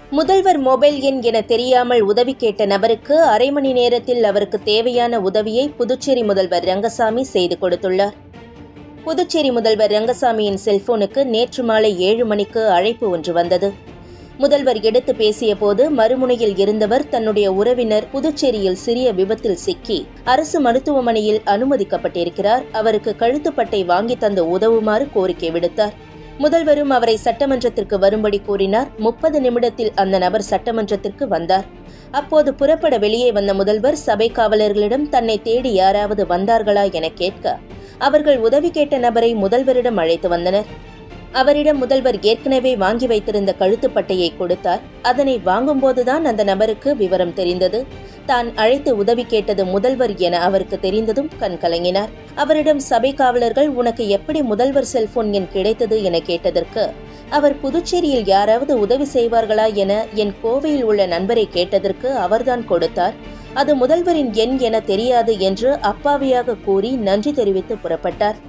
முதல்வர் மொபைல் எண் என தெரியாமல் உதவி கேட்ட நபருக்கு அரை மணி நேரத்தில் அவருக்கு தேவையான உதவியை புதுச்சேரி முதல்வர் ரங்கசாமி செய்து கொடுத்துள்ளார் புதுச்சேரி முதல்வர் ரங்கசாமியின் செல்போனுக்கு நேற்று மாலை ஏழு மணிக்கு அழைப்பு ஒன்று வந்தது முதல்வர் எடுத்து பேசியபோது மறுமுனையில் இருந்தவர் தன்னுடைய உறவினர் புதுச்சேரியில் சிறிய விபத்தில் சிக்கி அரசு மருத்துவமனையில் அனுமதிக்கப்பட்டிருக்கிறார் அவருக்கு கழுத்துப்பட்டை வாங்கி தந்து உதவுமாறு கோரிக்கை விடுத்தார் முதல்வரும் அவரை சட்டமன்றத்திற்கு வரும்படி கூறினார் முப்பது நிமிடத்தில் அந்த நபர் சட்டமன்றத்திற்கு வந்தார் அப்போது புறப்பட வெளியே வந்த முதல்வர் சபை காவலர்களிடம் தன்னை தேடி யாராவது வந்தார்களா என கேட்க அவர்கள் உதவி கேட்ட நபரை முதல்வரிடம் அழைத்து வந்தனர் அவரிடம் முதல்வர் ஏற்கனவே வாங்கி வைத்திருந்த கழுத்துப்பட்டையை கொடுத்தார் அதனை வாங்கும்போதுதான் அந்த நபருக்கு விவரம் தெரிந்தது தான் அழைத்து உதவி கேட்டது முதல்வர் என அவருக்கு தெரிந்ததும் கண் கலங்கினார் அவரிடம் சபை காவலர்கள் உனக்கு எப்படி முதல்வர் செல்போன் எண் கிடைத்தது என கேட்டதற்கு அவர் புதுச்சேரியில் யாராவது உதவி செய்வார்களா என என் கோவையில் உள்ள நண்பரை கேட்டதற்கு அவர்தான் கொடுத்தார் அது முதல்வரின் எண் என தெரியாது என்று அப்பாவியாக கூறி நன்றி தெரிவித்து புறப்பட்டார்